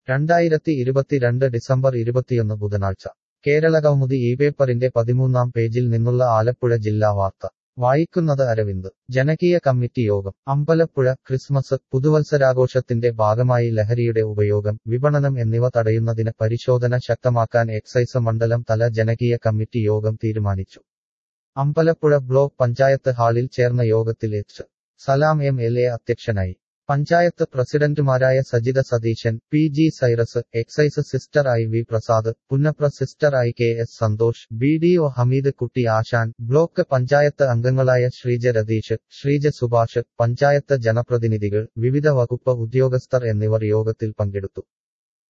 രണ്ടായിരത്തി ഇരുപത്തിരണ്ട് ഡിസംബർ ഇരുപത്തിയൊന്ന് ബുധനാഴ്ച കേരളകൗമുദി ഈ പേപ്പറിന്റെ പതിമൂന്നാം പേജിൽ നിന്നുള്ള ആലപ്പുഴ ജില്ലാ വാർത്ത വായിക്കുന്നത് അരവിന്ദ് ജനകീയ കമ്മിറ്റി യോഗം അമ്പലപ്പുഴ ക്രിസ്മസ് പുതുവത്സരാഘോഷത്തിന്റെ ഭാഗമായി ലഹരിയുടെ ഉപയോഗം വിപണനം എന്നിവ തടയുന്നതിന് പരിശോധന ശക്തമാക്കാൻ എക്സൈസ് മണ്ഡലം തല ജനകീയ കമ്മിറ്റി യോഗം തീരുമാനിച്ചു അമ്പലപ്പുഴ ബ്ലോക്ക് പഞ്ചായത്ത് ഹാളിൽ ചേർന്ന യോഗത്തിൽ H Salam M L A അധ്യക്ഷനായി പഞ്ചായത്ത് പ്രസിഡന്റുമാരായ Sajitha Satheesan P G Cyrus excise sister I V Prasad Punnapra sister I K S Santhosh B D O Hameed Kutty Asan block panchayat അംഗങ്ങളായ ശ്രീജ രതീഷ് ശ്രീജ സുഭാഷ് പഞ്ചായത്ത് ജനപ്രതിനിധികൾ വിവിധ വകുപ്പ് ഉദ്യോഗസ്ഥർ എന്നിവർ യോഗത്തിൽ പങ്കെടുത്തു